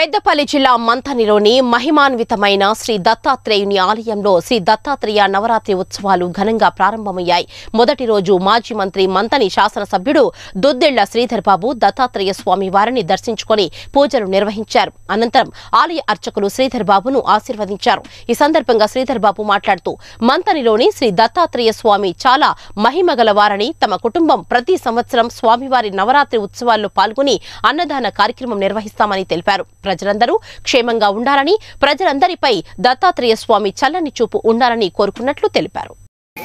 పెద్దపల్లి జిల్లా మంథనిలోని మహిమాన్వితమైన శ్రీ దత్తాత్రేయుని ఆలయంలో శ్రీ దత్తాత్రేయ నవరాత్రి ఉత్సవాలు ఘనంగా ప్రారంభమయ్యాయి మొదటి రోజు మాజీ మంత్రి మంతని శాసనసభ్యుడు దుద్దెళ్ల శ్రీధర్ బాబు దత్తాత్రేయ స్వామి వారిని దర్శించుకొని పూజలు నిర్వహించారు అనంతరం ఆలయ అర్చకులు శ్రీధర్ బాబును ఆశీర్వదించారు ఈ సందర్భంగా శ్రీధర్ బాబు మాట్లాడుతూ మంతనిలోని శ్రీ దత్తాత్రేయ స్వామి చాలా మహిమగల వారని తమ కుటుంబం ప్రతి సంవత్సరం స్వామివారి నవరాత్రి ఉత్సవాల్లో పాల్గొని అన్నదాన కార్యక్రమం నిర్వహిస్తామని తెలిపారు ప్రజలందరూ క్షేమంగా ఉండాలని ప్రజలందరిపై దత్తాత్రేయ స్వామి చల్లని చూపు ఉండాలని కోరుకున్నట్లు తెలిపారు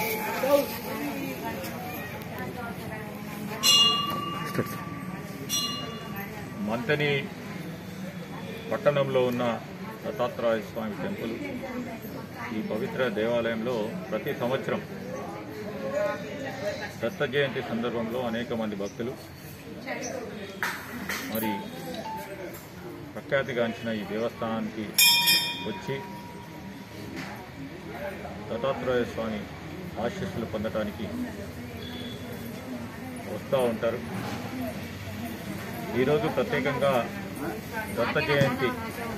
మంతని పట్టణంలో ఉన్న దత్తాత్రేయ స్వామి టెంపుల్ ఈ పవిత్ర దేవాలయంలో ప్రతి సంవత్సరం దత్త జయంతి సందర్భంలో అనేక మంది భక్తులు మరి ప్రఖ్యాతిగాంచిన ఈ దేవస్థానానికి వచ్చి దత్తాత్రేయ స్వామి ఆశీస్సులు పొందటానికి వస్తూ ఉంటారు ఈరోజు ప్రత్యేకంగా దత్త జయంతి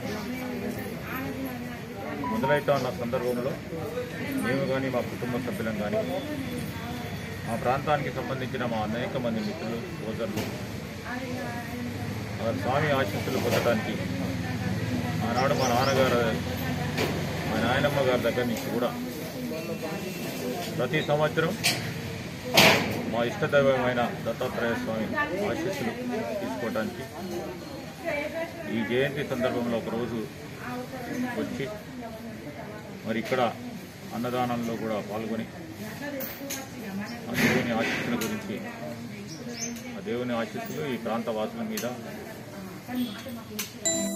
మొదలవుతా ఉన్న సందర్భంలో మేము కానీ మా కుటుంబ సభ్యులం కానీ మా ప్రాంతానికి సంబంధించిన మా అనేక మంది మిత్రులు సోదరులు ఆ స్వామి ఆశీస్సులు పొందడానికి ఆనాడు మా నాన్నగారు మా నాయనమ్మ గారి దగ్గర నుంచి కూడా ప్రతి సంవత్సరం మా ఇష్టదైవమైన దత్తాత్రేయ స్వామి ఆశీస్సులు తీసుకోవడానికి ఈ జయంతి సందర్భంలో ఒకరోజు వచ్చి మరి ఇక్కడ అన్నదానంలో కూడా పాల్గొని ఆ దేవుని ఆశీస్సుల గురించి ఆ దేవుని ఆశీస్సులు ఈ ప్రాంత వాసుల మీద